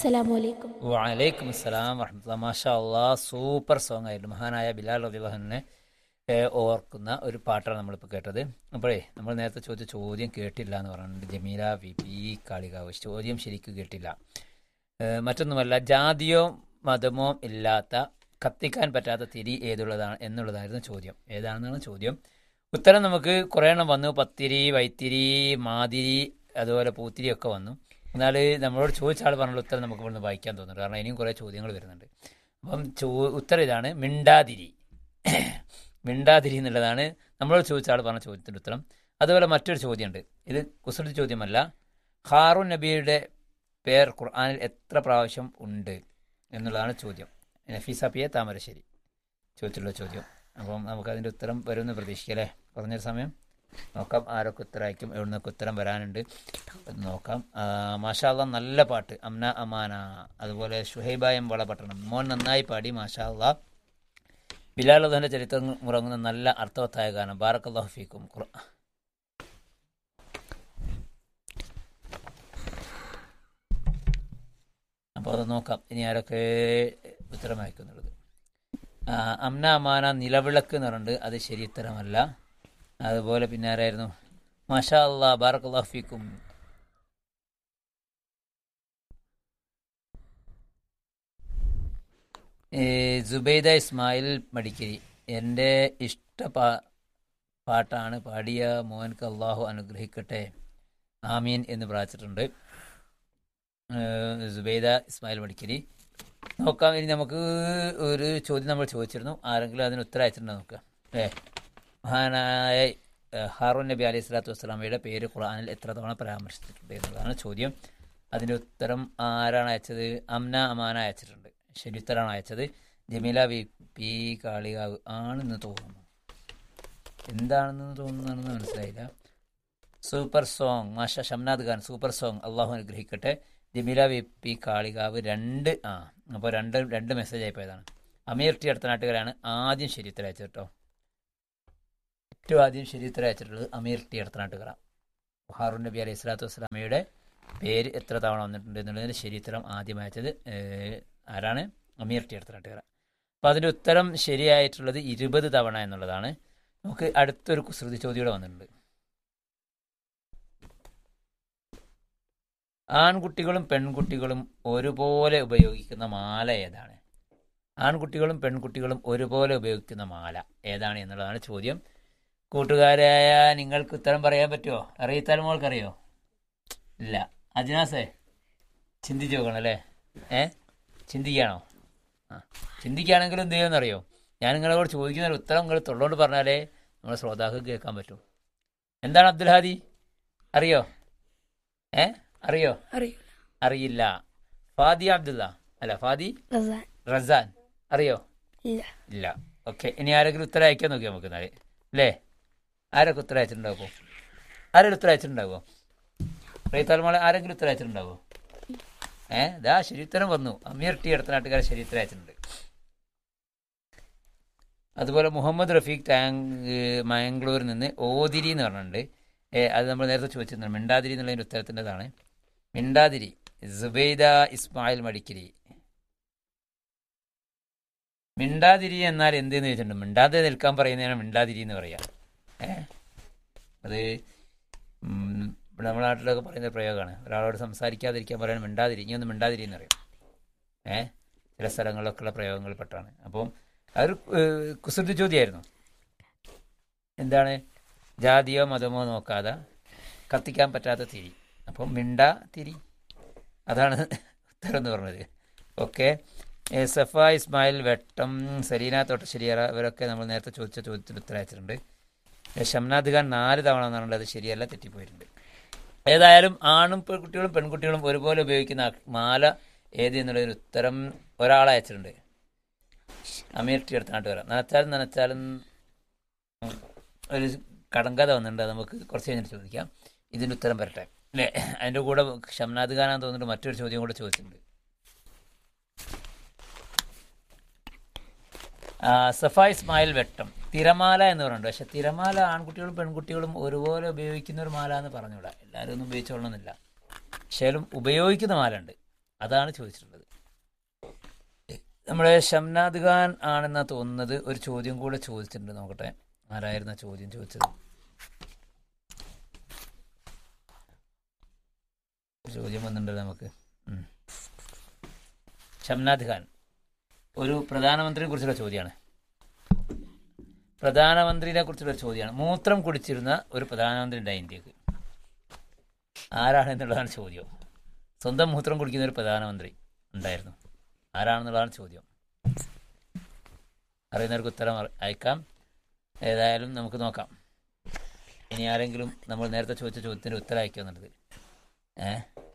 അസ്സലാമലൈക്കും വലൈക്കും അസ്സലാം വറഹമത്തുള്ള മാഷാ അള്ളാ സൂപ്പർ സോങ് ആയിരുന്നു മഹാനായ ബിലാൽ റദിള്ളാഹുവിനെ ഓർക്കുന്ന ഒരു പാട്ടാണ് നമ്മളിപ്പോൾ കേട്ടത് അപ്പോഴേ നമ്മൾ നേരത്തെ ചോദിച്ച ചോദ്യം കേട്ടില്ല എന്ന് പറഞ്ഞിട്ടുണ്ട് ജമീല വി പി കാളികാവ് ചോദ്യം ശരിക്കും കേട്ടില്ല ഏഹ് മറ്റൊന്നുമല്ല ജാതിയോ മതമോ ഇല്ലാത്ത കത്തിക്കാൻ പറ്റാത്ത തിരി ഏതുള്ളതാണ് എന്നുള്ളതായിരുന്നു ചോദ്യം ഏതാണെന്നാണ് ചോദ്യം ഉത്തരം നമുക്ക് കുറേ എണ്ണം വന്നു പത്തിരി വൈത്തിരി മാതിരി അതുപോലെ പൂത്തിരി ഒക്കെ വന്നു എന്നാൽ നമ്മളോട് ചോദിച്ച ആൾ പറഞ്ഞുള്ള ഉത്തരം നമുക്ക് ഇവിടുന്ന് വായിക്കാൻ തോന്നുന്നുണ്ട് കാരണം ഇനിയും കുറേ ചോദ്യങ്ങൾ വരുന്നുണ്ട് അപ്പം ചോ ഉത്തരം ഇതാണ് മിണ്ടാതിരി മിണ്ടാതിരി എന്നുള്ളതാണ് നമ്മളോട് ചോദിച്ച ആൾ പറഞ്ഞ ചോദ്യത്തിൻ്റെ ഉത്തരം അതുപോലെ മറ്റൊരു ചോദ്യമുണ്ട് ഇത് കുസൃതി ചോദ്യമല്ല ഹാറൂൻ നബിയുടെ പേർ ഖുർആനിൽ എത്ര പ്രാവശ്യം ഉണ്ട് എന്നുള്ളതാണ് ചോദ്യം നഫീസ പി എ താമരശ്ശേരി ചോദിച്ചുള്ള ചോദ്യം അപ്പം നമുക്ക് അതിൻ്റെ ഉത്തരം വരുമെന്ന് പ്രതീക്ഷിക്കാം അല്ലേ കുറഞ്ഞൊരു സമയം നോക്കാം ആരൊക്കെ ഉത്തരം അയക്കും എവിടെ നിന്നൊക്കെ ഉത്തരം വരാനുണ്ട് അത് നോക്കാം മാഷാല്ല നല്ല പാട്ട് അമ്ന അമാന അതുപോലെ ഷുഹൈബായം വളപട്ടണം മോൻ നന്നായി പാടി മാഷാല്ല ബിലാൽ അള്ളാഹിൻ്റെ ചരിത്രം മുറങ്ങുന്ന നല്ല അർത്ഥവത്തായ ഗാനം ബാറക്കല്ലാഹു ഫീക്കും ഖുർ അപ്പോൾ അത് നോക്കാം ഇനി ആരൊക്കെ ഉത്തരം അയക്കുന്നുള്ളത് ആ, അമ്ന അമാന നിലവിളക്ക് എന്ന് പറഞ്ഞിട്ടുണ്ട് അത് ശരി ഉത്തരമല്ല അതുപോലെ പിന്നെ ആരായിരുന്നു മാഷാ അല്ലാ ബാറക്കല്ലാഹു ഫീക്കും ഏ, സുബൈദ ഇസ്മായിൽ മടിക്കരി എൻ്റെ ഇഷ്ട പാ പാട്ടാണ് പാടിയ മോഹൻക്ക് അള്ളാഹു അനുഗ്രഹിക്കട്ടെ ആമീൻ എന്ന് പ്രാർത്ഥിച്ചിട്ടുണ്ട് ഏ, സുബൈദ ഇസ്മായിൽ മടിക്കരി നോക്കാം ഇനി നമുക്ക് ഒരു ചോദ്യം നമ്മൾ ചോദിച്ചിരുന്നു ആരെങ്കിലും അതിന് ഉത്തരം അയച്ചിട്ടുണ്ടോ നോക്കാം ഏ മഹാനായ ഏ, ഹാറൂൻ നബി അലൈഹി സ്വലാത്തു വസ്സലാമയുടെ പേര് ഖുർആനിൽ എത്ര തവണ പരാമർശിച്ചിട്ടുണ്ട് എന്നുള്ളതാണ് ചോദ്യം അതിൻ്റെ ഉത്തരം ആരാണ് അയച്ചത് അംന അമാന അയച്ചിട്ടുണ്ട് ശരി ഉത്തരമാണ് അയച്ചത് ജമീല വി പി കാളികാവ് ആണെന്ന് തോന്നുന്നു എന്താണെന്ന് തോന്നുന്നതാണെന്ന് മനസ്സിലായില്ല സൂപ്പർ സോങ് മാഷ ഷംനാദ് ഖാൻ സൂപ്പർ സോങ് അള്ളാഹു അനുഗ്രഹിക്കട്ടെ ജമീല വി പി കാളികാവ് രണ്ട് ആ അപ്പോൾ രണ്ട് രണ്ട് മെസ്സേജ് ആയിപ്പോയതാണ് അമീർ ടി അടുത്ത നാട്ടുകാരാണ് ആദ്യം ശരി ഉത്തരം അയച്ചത് കേട്ടോ ഏറ്റവും ആദ്യം ശരി ഉത്തരം അയച്ചിട്ടുള്ളത് അമീർ ടി അടുത്ത നാട്ടുകാര ഹാറൂൻ നബി അലൈഹി സ്വലാത്തു വസ്സലാമയുടെ പേര് എത്ര തവണ വന്നിട്ടുണ്ട് എന്നുള്ളതിന് ശരി ഉത്തരം ആദ്യം അയച്ചത് ഏഹ്, ആരാണ് അമീർ ടി അടുത്ത നാട്ടുകാര അപ്പോൾ അതിൻ്റെ ഉത്തരം ശരിയായിട്ടുള്ളത് ഇരുപത് തവണ എന്നുള്ളതാണ് നമുക്ക് അടുത്തൊരു കുസൃതി ചോദ്യം കൂടെ വന്നിട്ടുണ്ട് ആൺകുട്ടികളും പെൺകുട്ടികളും ഒരുപോലെ ഉപയോഗിക്കുന്ന മാല ഏതാണ് ആൺകുട്ടികളും പെൺകുട്ടികളും ഒരുപോലെ ഉപയോഗിക്കുന്ന മാല ഏതാണ് എന്നുള്ളതാണ് ചോദ്യം കൂട്ടുകാരായ നിങ്ങൾക്ക് ഉത്തരം പറയാൻ പറ്റുമോ അറിയത്താൽ മോൾക്കറിയോ ഇല്ല അജ്നാസേ ചിന്തിച്ചു നോക്കണം അല്ലേ ഏ ചിന്തിക്കുകയാണോ ആ ചിന്തിക്കുകയാണെങ്കിൽ എന്ത് ചെയ്യുമെന്നറിയോ ഞാൻ നിങ്ങളോട് ചോദിക്കുന്ന ഒരു ഉത്തരം നിങ്ങൾ തൊള്ളോണ്ട് പറഞ്ഞാലേ നമ്മുടെ ശ്രോതാക്കൾക്ക് കേൾക്കാൻ പറ്റും എന്താണ് അബ്ദുൽ ഹാദി അറിയോ ഏ അറിയോ അറിയില്ല അറിയില്ല ഫാദി അബ്ദുള്ള അല്ല ഫാദി റസാൻ റസാൻ അറിയോ ഇല്ല ഇല്ല ഓക്കെ ഇനി ആരെങ്കിലും ഉത്തരം അയക്കാൻ നോക്കിയാൽ നമുക്ക് എന്നാല് അല്ലേ ആരൊക്കെ ഉത്തരം അയച്ചിട്ടുണ്ടാകുമോ ആരെങ്കിലും ഉത്തരം അയച്ചിട്ടുണ്ടാകുമോ റീത്താൽമോളെ ആരെങ്കിലും ഉത്തരം അയച്ചിട്ടുണ്ടാകുമോ ഏ ഇതാ ശരി ഉത്തരം വന്നു അമീർ ടി അടുത്ത നാട്ടുകാരെ ശരി ഉത്തരം അയച്ചിട്ടുണ്ട് അതുപോലെ മുഹമ്മദ് റഫീഖ് ടാങ് മംഗ്ലൂരിൽ നിന്ന് ഓതിരി എന്ന് പറഞ്ഞിട്ടുണ്ട് ഏ, അത് നമ്മൾ നേരത്തെ ചോദിച്ചിരുന്നു മിണ്ടാതിരി എന്നുള്ളതിൻ്റെ ഉത്തരത്തിൻ്റെതാണ് മിണ്ടാതിരി സുബൈദ ഇസ്മായിൽ മടിക്കിരി മിണ്ടാതിരി എന്നാൽ എന്തെന്ന് ചോദിച്ചിട്ടുണ്ട് മിണ്ടാതെ നിൽക്കാൻ പറയുന്നതാണ് മിണ്ടാതിരി എന്ന് പറയാ ഏ അത് ഉം, ഇവിടെ നമ്മുടെ നാട്ടിലൊക്കെ പറയുന്ന ഒരു പ്രയോഗമാണ് ഒരാളോട് സംസാരിക്കാതിരിക്കാൻ പറയാൻ മിണ്ടാതിരി ഇനി ഒന്ന് മിണ്ടാതിരി എന്ന് പറയും ഏ ചില സ്ഥലങ്ങളിലൊക്കെയുള്ള പ്രയോഗങ്ങളിൽ പെട്ടാണ് അപ്പം അതൊരു ഏഹ്, കുസൃതി ചോദ്യമായിരുന്നു എന്താണ് ജാതിയോ മതമോ നോക്കാതെ കത്തിക്കാൻ പറ്റാത്ത തിരി അപ്പം മിണ്ടാ തിരി അതാണ് ഉത്തരം എന്ന് പറഞ്ഞത് ഓക്കെ സഫ ഇസ്മായിൽ വെട്ടം സലീന തോട്ടശ്ശേരിയറ ഇവരൊക്കെ നമ്മൾ നേരത്തെ ചോദിച്ച ചോദ്യത്തിന് ഉത്തരം അയച്ചിട്ടുണ്ട് ഏ, ഷംനാദ് ഖാൻ നാല് തവണ എന്ന് പറഞ്ഞിട്ട് അത് ശരിയല്ല തെറ്റിപ്പോയിട്ടുണ്ട് ഏതായാലും ആണും പെൺകുട്ടികളും പെൺകുട്ടികളും ഒരുപോലെ ഉപയോഗിക്കുന്ന മാല ഏത് എന്നുള്ളൊരു ഉത്തരം ഒരാൾ അയച്ചിട്ടുണ്ട് അമീർ ടി അടുത്ത നാട്ടുകാര നനച്ചാലും നനച്ചാലും ഉം, ഒരു കടങ്കഥ വന്നിട്ടുണ്ട് അത് നമുക്ക് കുറച്ച് കഴിഞ്ഞിട്ട് ചോദിക്കാം ഇതിൻ്റെ ഉത്തരം വരട്ടെ അല്ലേ അതിൻ്റെ കൂടെ ഷംനാദ് ഖാനാന്ന് തോന്നിട്ട് മറ്റൊരു ചോദ്യം കൂടെ ചോദിച്ചിട്ടുണ്ട് ആ, സഫ ഇസ്മായിൽ വെട്ടം തിരമാല എന്ന് പറയുന്നുണ്ട് പക്ഷെ തിരമാല ആൺകുട്ടികളും പെൺകുട്ടികളും ഒരുപോലെ ഉപയോഗിക്കുന്ന ഒരു മാല എന്ന് പറഞ്ഞുകൂടാ എല്ലാവരും ഒന്നും ഉപയോഗിച്ചോളണമെന്നില്ല പക്ഷേലും ഉപയോഗിക്കുന്ന മാല ഉണ്ട് അതാണ് ചോദിച്ചിട്ടുള്ളത് നമ്മുടെ ഷംനാദ് ഖാൻ ആണെന്നാ തോന്നുന്നത് ഒരു ചോദ്യം കൂടെ ചോദിച്ചിട്ടുണ്ട് നോക്കട്ടെ ആരായിരുന്ന ചോദ്യം ചോദിച്ചത് ഒരു ചോദ്യം വന്നിട്ടുണ്ട് നമുക്ക് ഉം. ഷംനാദ് ഖാൻ ഒരു പ്രധാനമന്ത്രിയെ കുറിച്ചുള്ള ചോദ്യമാണ് പ്രധാനമന്ത്രിനെ കുറിച്ചുള്ള ചോദ്യമാണ് മൂത്രം കുടിച്ചിരുന്ന ഒരു പ്രധാനമന്ത്രി ഉണ്ടായി ഇന്ത്യക്ക് ആരാണ് എന്നുള്ളതാണ് ചോദ്യം സ്വന്തം മൂത്രം കുടിക്കുന്ന ഒരു പ്രധാനമന്ത്രി ഉണ്ടായിരുന്നു ആരാണെന്നുള്ളതാണ് ചോദ്യം അറിയുന്നവർക്ക് ഉത്തരം അറി- അയക്കാം ഏതായാലും നമുക്ക് നോക്കാം ഇനി ആരെങ്കിലും നമ്മൾ നേരത്തെ ചോദിച്ച ചോദ്യത്തിന് ഉത്തരം അയക്കുന്നുണ്ട് ഏ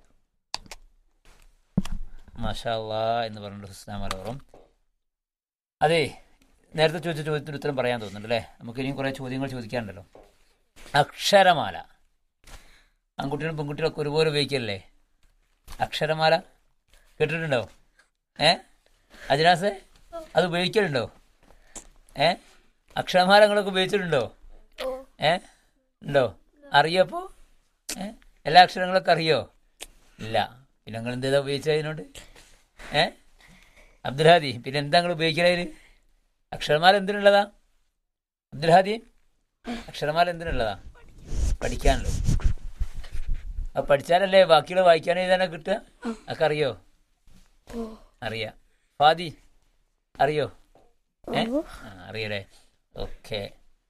മഷാല്ലാ എന്ന് പറഞ്ഞിട്ട് ഹുസ്ന മലോറും അതെ നേരത്തെ ചോദിച്ച ചോദ്യത്തിന് ഉത്തരം പറയാൻ തോന്നുന്നുണ്ട് അല്ലേ നമുക്ക് ഇനിയും കുറേ ചോദ്യങ്ങൾ ചോദിക്കാനുണ്ടല്ലോ അക്ഷരമാല ആൺകുട്ടികളും പെൺകുട്ടികളൊക്കെ ഒരുപോലെ ഉപയോഗിക്കല്ലേ അക്ഷരമാല കേട്ടിട്ടുണ്ടോ ഏ അജിനാസേ അത് ഉപയോഗിക്കലുണ്ടോ ഏ അക്ഷരമാല നിങ്ങളൊക്കെ ഉപയോഗിച്ചിട്ടുണ്ടോ ഏ ഉണ്ടോ അറിയോ അപ്പോൾ ഏ എല്ലാ അക്ഷരങ്ങളൊക്കെ അറിയോ ഇല്ല പിന്നെ നിങ്ങൾ എന്തേതാ ഉപയോഗിച്ചതിനോട് ഏ അബ്ദുൽഹാദി പിന്നെ എന്താ നിങ്ങൾ ഉപയോഗിക്കലതിൽ അക്ഷരമാല എന്തിനുള്ളതാ അബ്ദുൽഹാദി അക്ഷരമാല എന്തിനുള്ളതാ പഠിക്കാനല്ലോ അത് പഠിച്ചാലല്ലേ ബാക്കിയുള്ള വായിക്കാനും എഴുതാനൊക്കെ കിട്ടുക അതൊക്കെ അറിയോ അറിയാം ഫാദി അറിയോ ഏ ആ, അറിയല്ലേ ഓക്കെ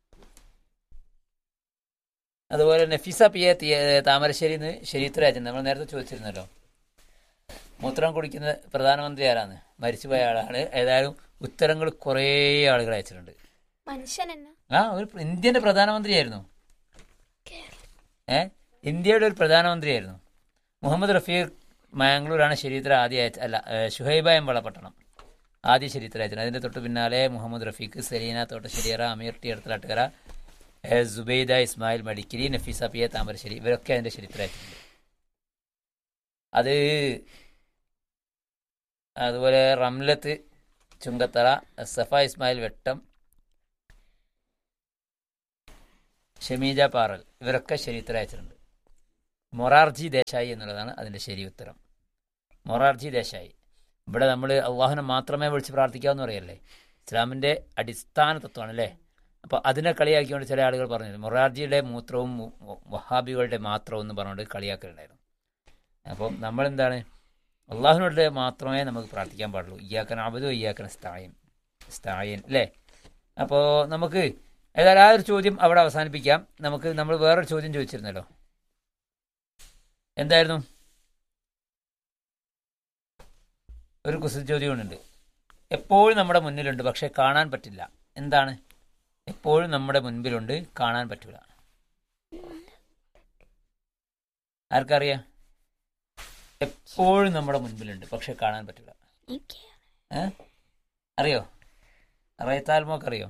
അതുപോലെ നഫീസ പി എ തി- താമരശ്ശേരിന്ന് ശരീത്ര രാജൻ നമ്മൾ നേരത്തെ ചോദിച്ചിരുന്നല്ലോ മൂത്രം കുടിക്കുന്ന പ്രധാനമന്ത്രി ആരാണ് മരിച്ചുപോയ ആളാണ് ഏതായാലും ഉത്തരങ്ങൾ കുറേ ആളുകൾ അയച്ചിട്ടുണ്ട് മനുഷ്യൻ എന്നാ ആ ഒരു പ്ര- ഇന്ത്യന്റെ പ്രധാനമന്ത്രിയായിരുന്നു ഏ ഇന്ത്യയുടെ ഒരു പ്രധാനമന്ത്രിയായിരുന്നു മുഹമ്മദ് റഫീഖ് മാംഗ്ലൂരാണ് ശരീത്ര ആദ്യ അയച്ച അല്ല ഏ, ഷുഹൈബ എമ്പളപട്ടണം ആദ്യ ശരീത്ര അയച്ചത് അതിന്റെ തൊട്ട് പിന്നാലെ മുഹമ്മദ് റഫീഖ് സെലീന തോട്ടശ്ശേരിയറ അമീർ ടി അടുത്തലാട്ടുകര ഏ, സുബൈദ ഇസ്മായിൽ മടിക്കിരി നഫീസ പി എ താമരശ്ശേരി ഇവരൊക്കെ അതിന്റെ ചരിത്രം അയച്ചിട്ടുണ്ട് അത് അതുപോലെ റംലത്ത് ചുങ്കത്തറ സഫ ഇസ്മായിൽ വെട്ടം ഷമീജ പാറൽ ഇവരൊക്കെ ശരിയുത്തരം അയച്ചിട്ടുണ്ട് മൊറാർജി ദേശായി എന്നുള്ളതാണ് അതിൻ്റെ ശരി ഉത്തരം മൊറാർജി ദേശായി ഇവിടെ നമ്മൾ അള്ളാഹുനെ മാത്രമേ വിളിച്ച് പ്രാർത്ഥിക്കാമെന്ന് പറയല്ലേ ഇസ്ലാമിൻ്റെ അടിസ്ഥാന തത്വമാണ് അല്ലേ അപ്പോൾ അതിനെ കളിയാക്കിക്കൊണ്ട് ചില ആളുകൾ പറഞ്ഞു മൊറാർജിയുടെ മൂത്രവും മു- മു- വഹാബികളുടെ മാത്രവും എന്ന് പറഞ്ഞുകൊണ്ട് കളിയാക്കലുണ്ടായിരുന്നു അപ്പം നമ്മളെന്താണ് അള്ളാഹുനോട് മാത്രമേ നമുക്ക് പ്രാർത്ഥിക്കാൻ പാടുള്ളൂ ഇയ്യാക്കൻ അബദു ഇയ്യാക്കൻ സ്ഥായൻ സ്ഥായൻ അല്ലേ അപ്പോൾ നമുക്ക് ഏതായാലും ആ ഒരു ചോദ്യം അവിടെ അവസാനിപ്പിക്കാം നമുക്ക് നമ്മൾ വേറൊരു ചോദ്യം ചോദിച്ചിരുന്നല്ലോ എന്തായിരുന്നു ഒരു കുസൃതി ചോദ്യമുണ്ട് എപ്പോഴും നമ്മുടെ മുന്നിലുണ്ട് പക്ഷെ കാണാൻ പറ്റില്ല എന്താണ് എപ്പോഴും നമ്മുടെ മുൻപിലുണ്ട് കാണാൻ പറ്റില്ല ആർക്കറിയാം എപ്പോഴും നമ്മുടെ മുൻപിലുണ്ട് പക്ഷെ കാണാൻ പറ്റില്ല എനിക്ക് ഏ അറിയോ റയത്താൽമോക്ക് അറിയോ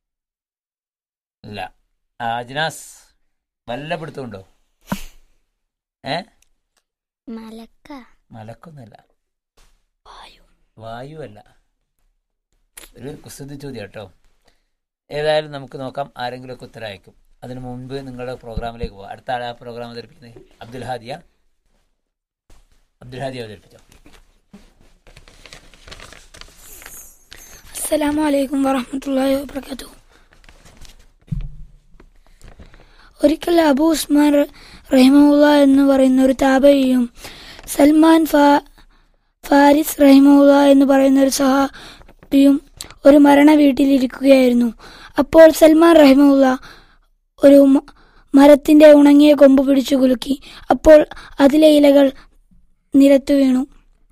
ഇല്ല ആ, അജ്നാസ് വല്ല പിടുത്തമുണ്ടോ ഏ മലക്ക മലക്കൊന്നുമല്ല വായു വായു അല്ല ഒരു കുസൃതി ചോദ്യം കേട്ടോ ഏതായാലും നമുക്ക് നോക്കാം ആരെങ്കിലുമൊക്കെ ഉത്തരം അയക്കും അതിനു മുൻപ് നിങ്ങളുടെ പ്രോഗ്രാമിലേക്ക് പോവാം അടുത്ത ആളെ ആ പ്രോഗ്രാം അവതരിപ്പിക്കുന്നത് അബ്ദുൽ ഹാദിയ അബ്ദുൽ ഹാദി അവതരിപ്പിച്ചോ അസ്സലാമു അലൈക്കും വറഹ്മത്തുള്ളാഹി വബറകാതുഹു ഒരിക്കൽ അബു ഉസ്മാൻ റ- റഹിമഹുല്ല എന്ന് പറയുന്ന ഒരു താബയും സൽമാൻ ഫാ ഫാരിസ് റഹിമഹുല്ല എന്ന് പറയുന്ന ഒരു സഹാബിയും ഒരു മരണ വീട്ടിലിരിക്കുകയായിരുന്നു അപ്പോൾ സൽമാൻ റഹിമഹുല്ല ഒരു മ- മരത്തിന്റെ ഉണങ്ങിയ കൊമ്പ് പിടിച്ചു കുലുക്കി അപ്പോൾ അതിലെ ഇലകൾ നിലത്തു വീണു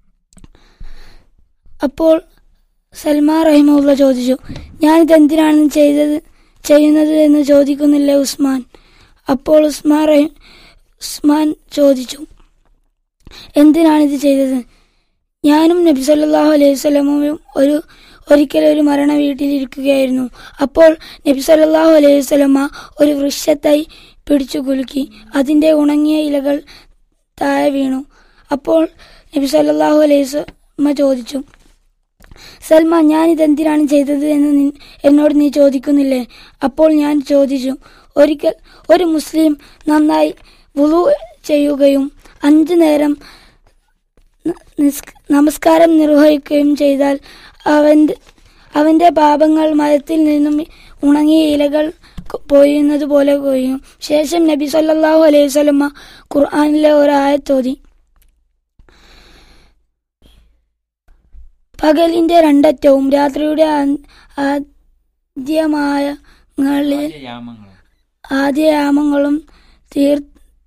അപ്പോൾ സൽമാൻ റഹിമുള്ള ചോദിച്ചു ഞാനിത് എന്തിനാണ് ചെയ്തത് ചെയ്യുന്നത് എന്ന് ചോദിക്കുന്നില്ലേ ഉസ്മാൻ അപ്പോൾ ഉസ്മാൻ റഹി ഉസ്മാൻ ചോദിച്ചു എന്തിനാണിത് ചെയ്തത് ഞാനും നബി സല്ലല്ലാഹു അലൈഹി വസല്ലമയും ഒരു ഒരിക്കൽ ഒരു മരണ വീട്ടിലിരിക്കുകയായിരുന്നു അപ്പോൾ നബി സല്ലല്ലാഹു അലൈഹി വസല്ലമ ഒരു വൃക്ഷത്തൈ പിടിച്ചു കുലുക്കി അതിൻ്റെ ഉണങ്ങിയ ഇലകൾ താഴെ വീണു അപ്പോൾ നബി സല്ലല്ലാഹു അലൈഹി വസല്ലമ ചോദിച്ചു സൽമാൻ ഞാൻ ഇതെന്തിനാണ് ചെയ്തത് എന്ന് നി- എന്നോട് നീ ചോദിക്കുന്നില്ലേ അപ്പോൾ ഞാൻ ചോദിച്ചു ഒരിക്കൽ ഒരു മുസ്ലിം നന്നായി വുളു ചെയ്യുകയും അഞ്ചു നേരം ന- നിസ്- നമസ്കാരം നിർവഹിക്കുകയും ചെയ്താൽ അവൻ്റെ അവൻ്റെ പാപങ്ങൾ മരത്തിൽ നിന്നും ഉണങ്ങിയ ഇലകൾ കൊ- പൊഴിയുന്നത് പോലെ കൊയ്യും ശേഷം നബി സല്ലല്ലാഹു അലൈഹി വസല്ലമ ഖുർആനിലെ ഒരു ആയത്തോതി പകലിന്റെ രണ്ടറ്റവും രാത്രിയുടെ ആ- ആദ്യമായങ്ങളിൽ യാമങ്ങൾ ആദ്യയാമങ്ങളും തീർ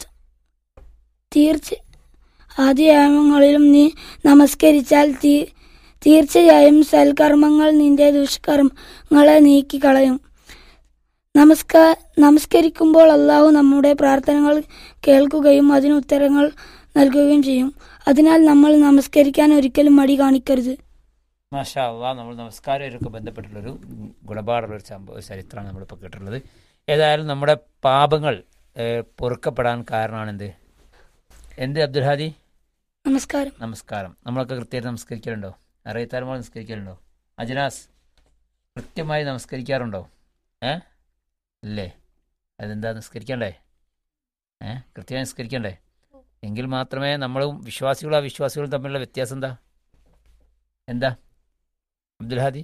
തീർച്ച ആദ്യയാമങ്ങളിലും നീ നമസ്കരിച്ചാൽ തീ- തീർച്ചയായും സൽക്കർമ്മങ്ങൾ നിന്റെ ദുഷ്കർമ്മങ്ങളെ നീക്കിക്കളയും നമസ്കാ നമസ്കരിക്കുമ്പോൾ അള്ളാഹു നമ്മുടെ പ്രാർത്ഥനകൾ കേൾക്കുകയും അതിന് ഉത്തരങ്ങൾ നൽകുകയും ചെയ്യും അതിനാൽ നമ്മൾ നമസ്കരിക്കാൻ ഒരിക്കലും മടി കാണിക്കരുത് മാഷാ അള്ളാഹ് നമ്മൾ നമസ്കാരമായിട്ടൊക്കെ ബന്ധപ്പെട്ടുള്ളൊരു ഗുണപാടുള്ളൊരു സംഭവ ചരിത്രമാണ് നമ്മളിപ്പോൾ കേട്ടിട്ടുള്ളത് ഏതായാലും നമ്മുടെ പാപങ്ങൾ ഏഹ്, പൊറുക്കപ്പെടാൻ കാരണമാണ് എന്ത് എന്ത് അബ്ദുൽ ഹാദി നമസ്കാരം നമസ്കാരം നമ്മളൊക്കെ കൃത്യമായിട്ട് നമസ്കരിക്കലുണ്ടോ അറിയത്താരമ്പോൾ നമസ്കരിക്കലുണ്ടോ അജനാസ് കൃത്യമായി നമസ്കരിക്കാറുണ്ടോ ഏ ഇല്ലേ അതെന്താ നിസ്കരിക്കണ്ടേ ഏ കൃത്യമായി നിസ്കരിക്കണ്ടേ എങ്കിൽ മാത്രമേ നമ്മളും വിശ്വാസികളും അവിശ്വാസികളും തമ്മിലുള്ള വ്യത്യാസം എന്താ എന്താ അബ്ദുൽ ഹാദി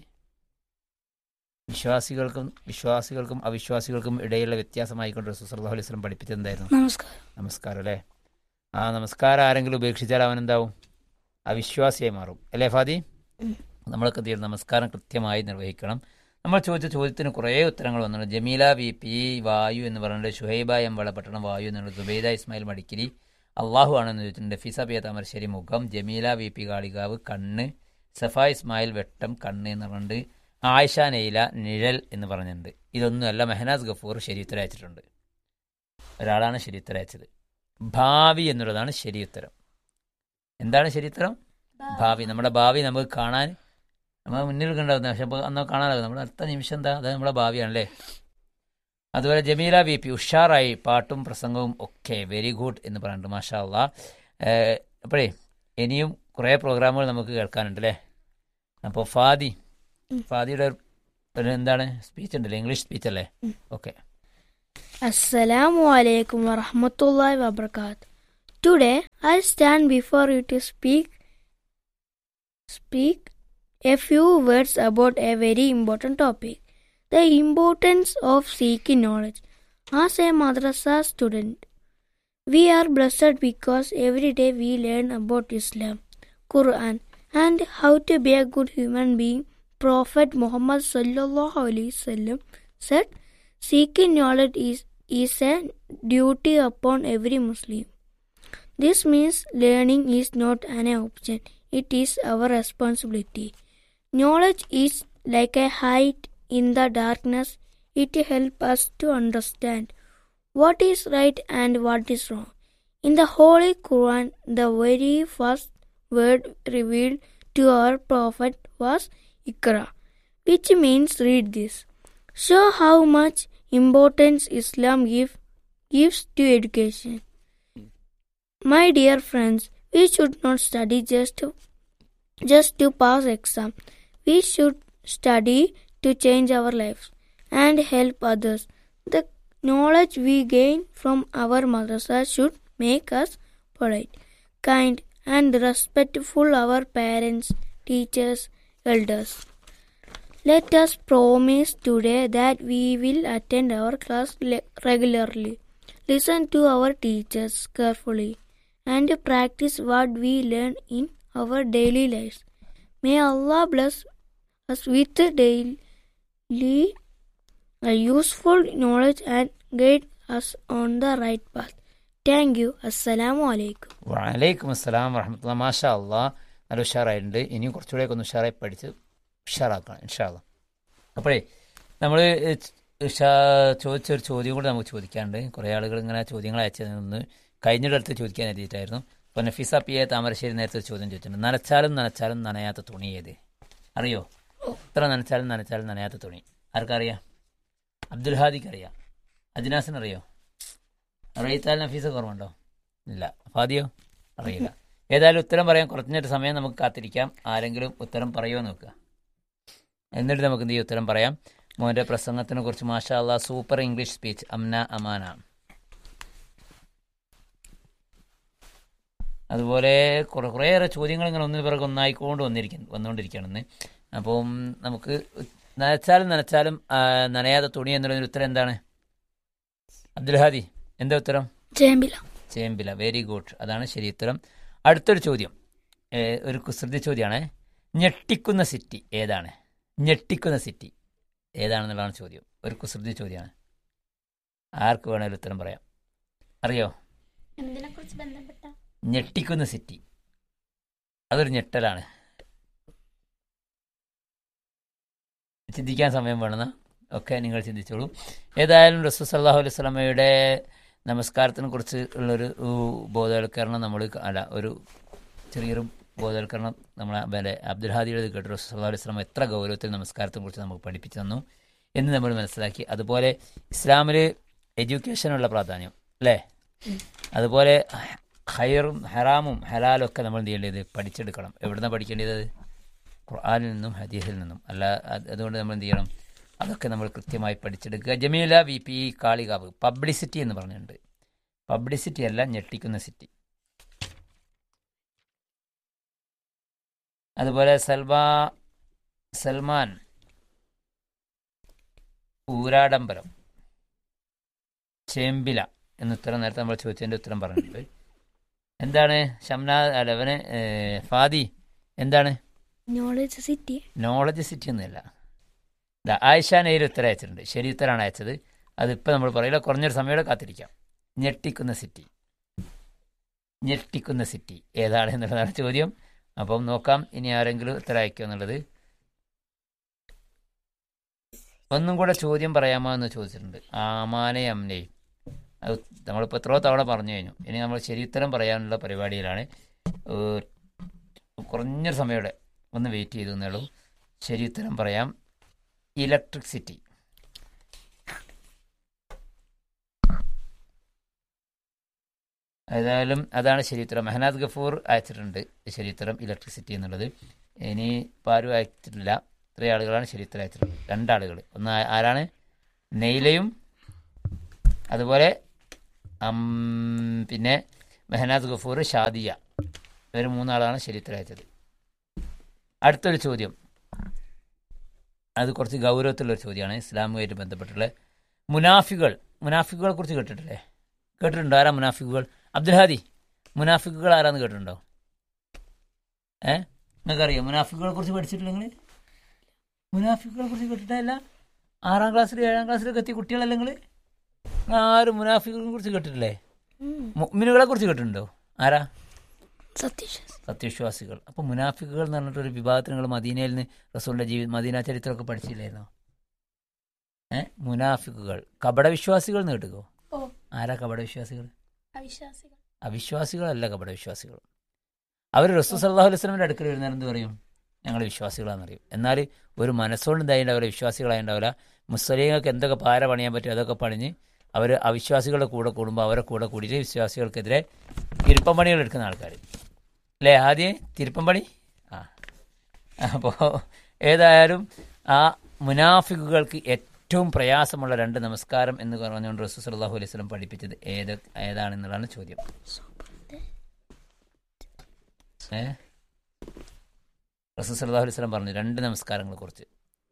വിശ്വാസികൾക്കും വിശ്വാസികൾക്കും അവിശ്വാസികൾക്കും ഇടയിലുള്ള വ്യത്യാസമായിക്കൊണ്ട് റസൂൽ സല്ലല്ലാഹു അലൈഹി വസല്ലം പഠിപ്പിച്ചത് എന്തായിരുന്നു നമസ്കാരം നമസ്കാരം അല്ലേ ആ നമസ്കാരം ആരെങ്കിലും ഉപേക്ഷിച്ചാൽ അവൻ എന്താവും അവിശ്വാസിയായി മാറും അല്ലേ ഫാദി നമ്മളൊക്കെ എന്ത് ചെയ്യണം നമസ്കാരം കൃത്യമായി നിർവഹിക്കണം നമ്മൾ ചോദിച്ച ചോദ്യത്തിന് കുറേ ഉത്തരങ്ങൾ വന്നിട്ടുണ്ട് ജമീല വി പി വായു എന്ന് പറഞ്ഞിട്ട് ഷുഹൈബ എം വളപട്ടണം വായു എന്നുള്ളത് സുബൈദ ഇസ്മായിൽ മടിക്കിരി അള്ളാഹു ആണെന്ന് ചോദിച്ചിട്ടുണ്ട് ഫിസ പി താമരശ്ശേരി മുഖം ജമീല വി പി കാളികാവ് കണ്ണ് സഫ ഇസ്മായിൽ വെട്ടം കണ്ണ് എന്ന് പറഞ്ഞിട്ട് ആയിഷ നെയ്ല നിഴൽ എന്ന് പറഞ്ഞിട്ടുണ്ട് ഇതൊന്നുമല്ല മെഹനാസ് ഗഫൂർ ശരിയുത്തരം അയച്ചിട്ടുണ്ട് ഒരാളാണ് ശരിയുത്തരം അയച്ചത് ഭാവി എന്നുള്ളതാണ് ശരിയുത്തരം എന്താണ് ശരിയുത്തരം ഭാവി നമ്മുടെ ഭാവി നമുക്ക് കാണാൻ നമ്മൾ മുന്നിൽ കണ്ടാവുന്ന പക്ഷെ അപ്പോൾ അന്ന് കാണാനാകും നമ്മുടെ അടുത്ത നിമിഷം എന്താ അത് നമ്മുടെ ഭാവിയാണല്ലേ അതുപോലെ ജമീല ബി പി ഉഷാറായി പാട്ടും പ്രസംഗവും ഒക്കെ വെരി ഗുഡ് എന്ന് പറഞ്ഞിട്ടുണ്ട് മാഷാ അള്ളാ ഏഹ്, അപ്പോഴേ ഇനിയും കുറേ പ്രോഗ്രാമുകൾ നമുക്ക് കേൾക്കാനുണ്ട് അല്ലേ അപ്പോൾ ഫാദി ഫാദിയുടെ ഒരു- ഒരു എന്താണ് സ്പീച്ച് ഉണ്ടല്ലേ ഇംഗ്ലീഷ് സ്പീച്ച് അല്ലേ okay Assalamu alaikum wa rahmatullahi wa barakatuh. Today I stand before you to speak speak a few words about a very important topic. The importance of seeking knowledge. As a madrasa student, we are blessed because every day we learn about Islam, Quran, and how to be a good human being. Prophet Muhammad sallallahu alaihi wasallam said, Seeking knowledge is, is a duty upon every Muslim. This means learning is not an option, it is our responsibility. Knowledge is like a light in the darkness, it helps us to understand what is right and what is wrong. In the Holy Quran, the very first word revealed to our Prophet was Ikra, which means read this. Show how much importance Islam give, gives to education. My dear friends, we should not study just to, just to pass exam. We should study to change our lives and help others. The knowledge we gain from our madrasa should make us polite, kind, and respectful our parents, teachers, elders. Let us promise today that we will attend our class le- regularly, listen to our teachers carefully, and practice what we learn in our daily lives. May Allah bless us with daily uh, useful knowledge and guide us on the right path. Thank you. Assalamu alaikum. വലൈക്കും അസ്സലാം വറഹമത്തുള്ള മാഷാ അള്ളാ നല്ല ഉഷാറായിട്ടുണ്ട് ഇനിയും കുറച്ചുകൂടെ ഒന്ന് ഉഷാറായി പഠിച്ച് ഉഷാറാക്കണം ഇൻഷാല്ല അപ്പോഴേ നമ്മൾ ചോദിച്ചൊരു ചോദ്യം കൂടെ നമുക്ക് ചോദിക്കാനുണ്ട് കുറേ ആളുകൾ ഇങ്ങനെ ചോദ്യങ്ങൾ അയച്ചതിൽ നിന്ന് കഴിഞ്ഞിട്ട് അടുത്ത് ചോദിക്കാൻ എഴുതിയിട്ടായിരുന്നു അപ്പോൾ നഫീസ പി എ താമരശ്ശേരി നേരത്തെ ഒരു ചോദ്യം ചോദിച്ചിട്ടുണ്ട് നനച്ചാലും നനച്ചാലും നനയാത്ത തുണി ഏത് അറിയോ എത്ര നനച്ചാലും നനച്ചാലും നനയാത്ത തുണി ആർക്കറിയാം അബ്ദുൽ ഹാദിക്ക് അറിയാം അജ്നാസിന് അറിയോ അറിയിത്താൽ നഫീസ കുറവുണ്ടോ ഇല്ല ഫാദിയോ അറിയില്ല ഏതായാലും ഉത്തരം പറയാൻ കുറഞ്ഞൊരു സമയം നമുക്ക് കാത്തിരിക്കാം ആരെങ്കിലും ഉത്തരം പറയുമോ നോക്കുക എന്നിട്ട് നമുക്ക് എന്ത് ചെയ്യും ഉത്തരം പറയാം മോൻ്റെ പ്രസംഗത്തിനെ കുറിച്ച് മാഷാ അള്ളാ super English speech Amna Amana അതുപോലെ കുറേ കുറേയേറെ ചോദ്യങ്ങൾ ഇങ്ങനെ ഒന്നിന് പിറകെ ഒന്നായിക്കൊണ്ട് വന്നിരിക്കുന്നു വന്നുകൊണ്ടിരിക്കുകയാണെന്ന് അപ്പം നമുക്ക് നനച്ചാലും നനച്ചാലും ആ, നനയാതെ തുണി എന്നുള്ളതിന് ഉത്തരം എന്താണ് അബ്ദുൽഹാദി എന്താ ഉത്തരം ചേമ്പില ചേമ്പില വെരി ഗുഡ് അതാണ് ശരി ഉത്തരം അടുത്തൊരു ചോദ്യം ഏ, ഒരു കുസൃതി ചോദ്യമാണ് ഞെട്ടിക്കുന്ന സിറ്റി ഏതാണ് ഞെട്ടിക്കുന്ന സിറ്റി ഏതാണെന്നുള്ളതാണ് ചോദ്യം ഒരു കുസൃതി ചോദ്യമാണ് ആർക്ക് വേണേലും ഉത്തരം പറയാം അറിയോ എന്തിനെ കുറിച്ച് ബന്ധപ്പെട്ട ഞെട്ടിക്കുന്ന സിറ്റി അതൊരു ഞെട്ടലാണ് ചിന്തിക്കാൻ സമയം വേണമെന്ന ഒക്കെ നിങ്ങൾ ചിന്തിച്ചോളൂ ഏതായാലും റസൂ സല്ലാഹു അലൈഹി സ്വലമയുടെ നമസ്കാരത്തിനെ കുറിച്ച് ഉള്ളൊരു ഊ, ബോധവൽക്കരണം നമ്മൾ അല്ല ഒരു ചെറിയൊരു ബോധവൽക്കരണം നമ്മൾ വരെ അബ്ദുൽ ഹാദിയുടെ കേട്ടു റസൂ സല്ലാഹു അലൈഹി സ്വലം എത്ര ഗൗരവത്തിൽ നമസ്കാരത്തെ കുറിച്ച് നമുക്ക് പഠിപ്പിച്ചു തന്നു എന്ന് നമ്മൾ മനസ്സിലാക്കി അതുപോലെ ഇസ്ലാമിൽ എഡ്യൂക്കേഷനുള്ള പ്രാധാന്യം അല്ലേ അതുപോലെ ഹയറും ഹറാമും ഹലാലും ഒക്കെ നമ്മൾ എന്ത് ചെയ്യേണ്ടത് പഠിച്ചെടുക്കണം എവിടുന്ന പഠിക്കേണ്ടത് ഖുർആനിൽ നിന്നും ഹദീസിൽ നിന്നും അല്ല അത് അതുകൊണ്ട് നമ്മൾ എന്ത് ചെയ്യണം അതൊക്കെ നമ്മൾ കൃത്യമായി പഠിച്ചെടുക്കുക Jameela V P Kalikavu publicity എന്ന് പറഞ്ഞിട്ടുണ്ട് പബ്ലിസിറ്റി അല്ല ഞെട്ടിക്കുന്ന സിറ്റി അതുപോലെ സൽമാ സൽമാൻ ഊരാഡംബരം ചേമ്പില എന്ന് ഉത്തരം നേരത്തെ നമ്മൾ ചോദിച്ചതിൻ്റെ ഉത്തരം പറഞ്ഞിട്ടുണ്ട് എന്താണ് ഷംനാ അലവന് ഫാദി എന്താണ് നോളജ് സിറ്റി നോളജ് സിറ്റി ഒന്നുമില്ല ദാ ആയിഷ നെയ്യിൽ ഉത്തരം അയച്ചിട്ടുണ്ട് ശരി ഉത്തരമാണ് അയച്ചത് അതിപ്പോൾ നമ്മൾ പറയില്ല കുറഞ്ഞൊരു സമയം കാത്തിരിക്കാം ഞെട്ടിക്കുന്ന സിറ്റി ഞെട്ടിക്കുന്ന സിറ്റി ഏതാണ് എന്നുള്ളതാണ് ചോദ്യം അപ്പം നോക്കാം ഇനി ആരെങ്കിലും ഉത്തരം അയക്കുമോ എന്നുള്ളത് ഒന്നും കൂടെ ചോദ്യം പറയാമോ എന്ന് ചോദിച്ചിട്ടുണ്ട് ആമാനെ അമ്നയും അത് നമ്മളിപ്പോൾ എത്രയോ തവണ പറഞ്ഞു കഴിഞ്ഞു ഇനി നമ്മൾ ശരി ഉത്തരം പറയാനുള്ള പരിപാടിയിലാണ് ഏഹ് കുറഞ്ഞൊരു സമയയുടെ ഒന്ന് വെയിറ്റ് ചെയ്തു എന്നുള്ളൂ ശരി ഉത്തരം പറയാം ഇലക്ട്രിസിറ്റി ഏതായാലും അതാണ് ശരി ഉത്തരം മെഹനാദ് ഗഫൂർ അയച്ചിട്ടുണ്ട് ശരി ഉത്തരം ഇലക്ട്രിസിറ്റി എന്നുള്ളത് ഇനി ഇപ്പോൾ ആരും അയച്ചിട്ടില്ല ഇത്രയും ആളുകളാണ് ശരി ഉത്തരം അയച്ചിട്ടുള്ളത് രണ്ടാളുകൾ ഒന്ന് ആ- ആരാണ് നെയ്ലയും അതുപോലെ അം, പിന്നെ മെഹനാദ് ഗഫൂർ ഷാദിയ ഇവർ മൂന്നാളാണ് ശരി ഉത്തരം അയച്ചത് അടുത്തൊരു ചോദ്യം അത് കുറച്ച് ഗൗരവത്തിലുള്ളൊരു ചോദ്യമാണ് ഇസ്ലാമുമായിട്ട് ബന്ധപ്പെട്ടുള്ള മുനാഫികൾ മുനാഫിക്കുകളെ കുറിച്ച് കേട്ടിട്ടില്ലേ കേട്ടിട്ടുണ്ടോ ആരാ മുനാഫിക്കുകൾ അബ്ദുൽഹാദി മുനാഫിക്കുകൾ ആരാന്ന് കേട്ടിട്ടുണ്ടോ ഏ നിങ്ങൾക്കറിയോ മുനാഫിക്കുകളെ കുറിച്ച് പഠിച്ചിട്ടില്ല നിങ്ങൾ മുനാഫിക്കുകളെ കുറിച്ച് കേട്ടിട്ടില്ല ആറാം ക്ലാസ്സിൽ ഏഴാം ക്ലാസ്സിലൊക്കെ എത്തിയ കുട്ടികളല്ല നിങ്ങൾ ആരും മുനാഫിക്കുകളെ കുറിച്ച് കേട്ടിട്ടില്ലേ മുഅ്മിനുകളെ കുറിച്ച് കേട്ടിട്ടുണ്ടോ ആരാ സത്യവിശ്വാസി സത്യവിശ്വാസികൾ അപ്പോൾ മുനാഫിക്കുകൾ എന്ന് പറഞ്ഞിട്ട് ഒരു വിഭാഗത്തിന് നിങ്ങൾ മദീനയിൽ നിന്ന് റസൂലിന്റെ ജീവി മദീന ചരിത്രമൊക്കെ പഠിച്ചില്ലായിരുന്നോ ഏ മുനാഫിക്കുകൾ കപടവിശ്വാസികൾ എന്ന് കേട്ടുക്കോ ഓ ആരാ കപടവിശ്വാസികൾ അവിശ്വാസികൾ അവിശ്വാസികളല്ല കപടവിശ്വാസികൾ അവർ റസൂ സല്ലാഹു അലൈഹി സ്വലമിന്റെ അടുക്കൽ വരുന്നവർ എന്ത് പറയും ഞങ്ങൾ വിശ്വാസികളാണെന്നറിയും എന്നാൽ ഒരു മനസ്സുകൊണ്ട് എന്തായിട്ടുണ്ടാവില്ല വിശ്വാസികളായിട്ടുണ്ടാവില്ല മുസ്ലിങ്ങൾക്ക് എന്തൊക്കെ പാര പണിയാൻ പറ്റും അതൊക്കെ പണിഞ്ഞ് അവർ അവിശ്വാസികളുടെ കൂടെ കൂടുമ്പോൾ അവരെ കൂടെ കൂടിയിട്ട് വിശ്വാസികൾക്കെതിരെ തിരുപ്പം പണികൾ എടുക്കുന്ന ആൾക്കാർ അല്ലേ ആദ്യം തിരുപ്പം പണി ആ അപ്പോൾ ഏതായാലും ആ മുനാഫിക്കുകൾക്ക് ഏറ്റവും പ്രയാസമുള്ള രണ്ട് നമസ്കാരം എന്ന് പറഞ്ഞുകൊണ്ട് റസൂ സല്ലാഹു അലൈഹി സ്വലം പഠിപ്പിച്ചത് ഏത് ഏതാണെന്നുള്ളതാണ് ചോദ്യം ഏ റസൂ സല്ലാഹു അലൈഹി സ്വലം പറഞ്ഞു രണ്ട് നമസ്കാരങ്ങളെ കുറിച്ച്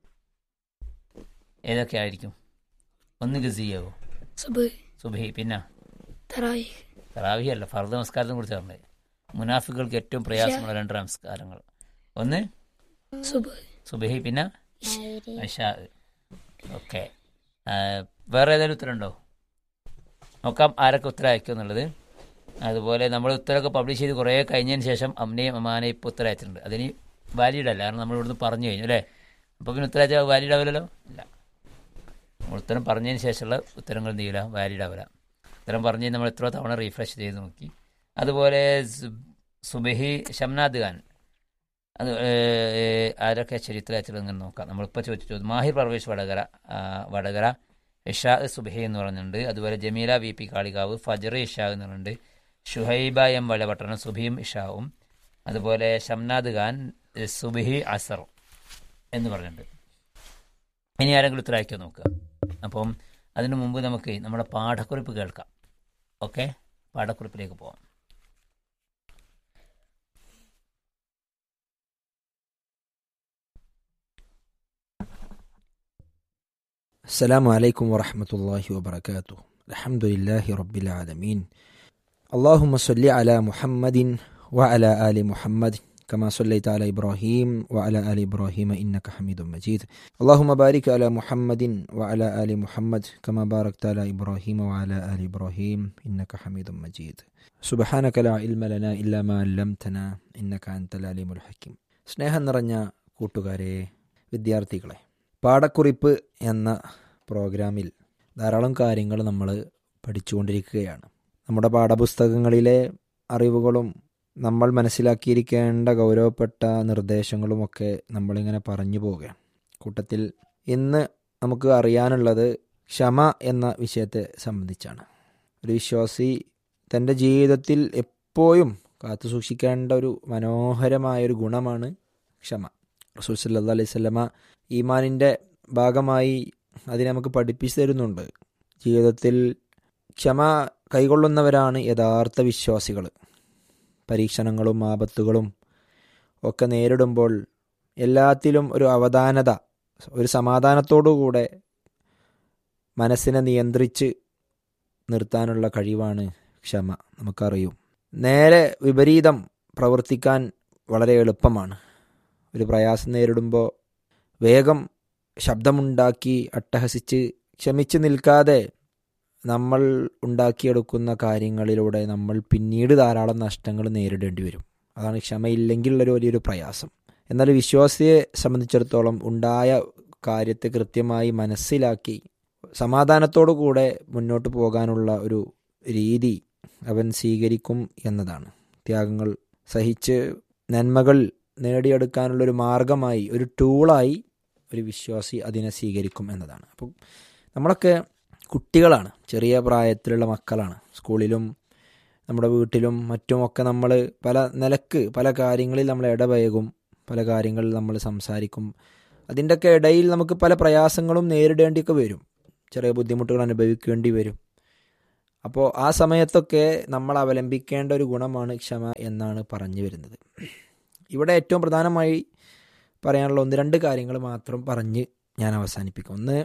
ഏതൊക്കെ ആയിരിക്കും ഒന്ന് ഗസിയാവോ സുബ് സുബഹി പിന്നെ തറാവി തറാവി അല്ല ഫർദ് നമസ്കാരത്തിനെ കുറിച്ച് പറഞ്ഞത് മുനാഫികൾക്ക് ഏറ്റവും പ്രയാസമുള്ള രണ്ട് നമസ്കാരങ്ങൾ ഒന്ന് സുബ് സുബഹി പിന്നെ ഇഷാ ഓക്കെ വേറെ ഏതെങ്കിലും ഉത്തരമുണ്ടോ നോക്കാം ആരൊക്കെ ഉത്തരം അയക്കും എന്നുള്ളത് അതുപോലെ നമ്മൾ ഉത്തരമൊക്കെ പബ്ലിഷ് ചെയ്ത് കുറേ കഴിഞ്ഞതിന് ശേഷം അമ്മനെയും അമ്മാനെയും ഇപ്പോൾ ഉത്തരം അയച്ചിട്ടുണ്ട് അതിന് വാലിഡ് അല്ല കാരണം നമ്മൾ ഇവിടുന്ന് പറഞ്ഞു കഴിഞ്ഞു അല്ലേ അപ്പോൾ പിന്നെ ഉത്തരം അയച്ചാൽ വാലിഡ് ആവില്ലല്ലോ ഇല്ല നമ്മൾ ഉത്തരം പറഞ്ഞതിന് ശേഷമുള്ള ഉത്തരങ്ങൾ എന്ത് ചെയ്യില്ല വാലിഡ് ആവില്ല ഉത്തരം പറഞ്ഞ് നമ്മൾ എത്ര തവണ റീഫ്രഷ് ചെയ്ത് നോക്കി അതുപോലെ സു- സുബഹി ഷംനാദ് ഖാൻ അത് ഏഹ്, ആരൊക്കെ ചരിത്ര അയച്ചത് ഇങ്ങനെ നോക്കാം നമ്മളിപ്പോൾ ചോദിച്ചു മാഹിർ പർവേഷ് വടകര ആ, വടകര ഇഷാ സുബഹി എന്ന് പറഞ്ഞിട്ടുണ്ട് അതുപോലെ ജമീല വി പി കാളികാവ് ഫജർ ഇഷാ എന്ന് പറഞ്ഞിട്ടുണ്ട് ഷുഹൈബ എം വലപട്ടണം സുബിയും ഇഷാവും അതുപോലെ ഷംനാദ് ഖാൻ ഏഹ്, സുബഹി അസർ എന്ന് പറഞ്ഞിട്ടുണ്ട് ഇനി ആരെങ്കിലും ഉത്തരം അയക്കാൻ നോക്കുക അപ്പം അതിനു മുമ്പ് നമുക്ക് നമ്മുടെ പാഠക്കുറിപ്പ് കേൾക്കാം ഓക്കെ പാഠക്കുറിപ്പിലേക്ക് പോവാം السلام عليكم ورحمة الله وبركاته الحمد لله رب العالمين اللهم صل على محمد وعلى آل محمد كما صليت على إبراهيم وعلى آل إبراهيم إنك حميد مجيد اللهم بارك على محمد وعلى آل محمد كما باركت على إبراهيم وعلى آل إبراهيم إنك حميد مجيد سبحانك لا علم لنا إلا ما علمتنا إنك أنت العليم الحكيم സ്നേഹം നിറഞ്ഞ കൂട്ടുകാരെ വിദ്യാർത്ഥികളെ പാഠക്കുറിപ്പ് എന്ന പ്രോഗ്രാമിൽ ധാരാളം കാര്യങ്ങൾ നമ്മൾ പഠിച്ചുകൊണ്ടിരിക്കുകയാണ് നമ്മുടെ പാഠപുസ്തകങ്ങളിലെ അറിവുകളും നമ്മൾ മനസ്സിലാക്കിയിരിക്കേണ്ട ഗൗരവപ്പെട്ട നിർദ്ദേശങ്ങളുമൊക്കെ നമ്മളിങ്ങനെ പറഞ്ഞു പോവുകയാണ് കൂട്ടത്തിൽ ഇന്ന് നമുക്ക് അറിയാനുള്ളത് ക്ഷമ എന്ന വിഷയത്തെ സംബന്ധിച്ചാണ് ഒരു വിശ്വാസി തൻ്റെ ജീവിതത്തിൽ എപ്പോഴും കാത്തു സൂക്ഷിക്കേണ്ട ഒരു മനോഹരമായൊരു ഗുണമാണ് ക്ഷമ റസൂൽ സല്ലാ അലൈഹി സ്വലമ ഈമാനിൻ്റെ ഭാഗമായി അതിനെ നമുക്ക് പഠിപ്പിച്ചു തരുന്നുണ്ട് ജീവിതത്തിൽ ക്ഷമ കൈകൊള്ളുന്നവരാണ് യഥാർത്ഥ വിശ്വാസികൾ പരീക്ഷണങ്ങളും ആപത്തുകളും ഒക്കെ നേരിടുമ്പോൾ എല്ലാത്തിലും ഒരു അവധാനത ഒരു സമാധാനത്തോടുകൂടെ മനസ്സിനെ നിയന്ത്രിച്ച് നിർത്താനുള്ള കഴിവാണ് ക്ഷമ നമുക്കറിയും നേരെ വിപരീതം പ്രവർത്തിക്കാൻ വളരെ എളുപ്പമാണ് ഒരു പ്രയാസം നേരിടുമ്പോൾ വേഗം ശബ്ദമുണ്ടാക്കി അട്ടഹസിച്ച് ക്ഷമിച്ച് നിൽക്കാതെ നമ്മൾ ഉണ്ടാക്കിയെടുക്കുന്ന കാര്യങ്ങളിലൂടെ നമ്മൾ പിന്നീട് ധാരാളം നഷ്ടങ്ങൾ നേരിടേണ്ടി വരും അതാണ് ക്ഷമയില്ലെങ്കിലുള്ളൊരു വലിയൊരു പ്രയാസം എന്നാൽ വിശ്വാസിയെ സംബന്ധിച്ചിടത്തോളം ഉണ്ടായ കാര്യത്തെ കൃത്യമായി മനസ്സിലാക്കി സമാധാനത്തോടു കൂടെ മുന്നോട്ട് പോകാനുള്ള ഒരു രീതി അവൻ സ്വീകരിക്കും എന്നതാണ് ത്യാഗങ്ങൾ സഹിച്ച് നന്മകൾ നേടിയെടുക്കാനുള്ള ഒരു മാർഗമായി ഒരു ടൂളായി ഒരു വിശ്വാസി അതിനെ സ്വീകരിക്കും എന്നതാണ് അപ്പം നമ്മളൊക്കെ കുട്ടികളാണ് ചെറിയ പ്രായത്തിലുള്ള മക്കളാണ് സ്കൂളിലും നമ്മുടെ വീട്ടിലും മറ്റുമൊക്കെ നമ്മൾ പല നിലക്ക് പല കാര്യങ്ങളിൽ നമ്മൾ ഇടപഴകും പല കാര്യങ്ങളിൽ നമ്മൾ സംസാരിക്കും അതിൻ്റെയൊക്കെ ഇടയിൽ നമുക്ക് പല പ്രയാസങ്ങളും നേരിടേണ്ടിയൊക്കെ വരും ചെറിയ ബുദ്ധിമുട്ടുകൾ അനുഭവിക്കേണ്ടി വരും അപ്പോൾ ആ സമയത്തൊക്കെ നമ്മൾ അവലംബിക്കേണ്ട ഒരു ഗുണമാണ് ക്ഷമ എന്നാണ് പറഞ്ഞു വരുന്നത് ഇവിടെ ഏറ്റവും പ്രധാനമായി പറയാനുള്ള ഒന്ന് രണ്ട് കാര്യങ്ങൾ മാത്രം പറഞ്ഞ് ഞാൻ അവസാനിപ്പിക്കും ഒന്ന്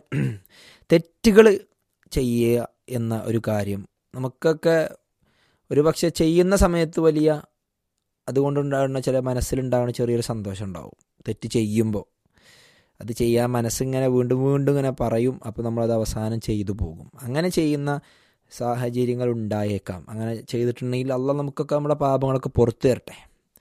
തെറ്റുകൾ ചെയ്യുക എന്ന ഒരു കാര്യം നമുക്കൊക്കെ ഒരു പക്ഷെ ചെയ്യുന്ന സമയത്ത് വലിയ അതുകൊണ്ടുണ്ടാകുന്ന ചില മനസ്സിലുണ്ടാകുന്ന ചെറിയൊരു സന്തോഷം ഉണ്ടാവും തെറ്റ് ചെയ്യുമ്പോൾ അത് ചെയ്യാൻ മനസ്സിങ്ങനെ വീണ്ടും വീണ്ടും ഇങ്ങനെ പറയും അപ്പോൾ നമ്മളത് അവസാനം ചെയ്തു പോകും അങ്ങനെ ചെയ്യുന്ന സാഹചര്യങ്ങൾ ഉണ്ടായേക്കാം അങ്ങനെ ചെയ്തിട്ടുണ്ടെങ്കിൽ അല്ല നമുക്കൊക്കെ നമ്മുടെ പാപങ്ങളൊക്കെ പുറത്തു തരട്ടെ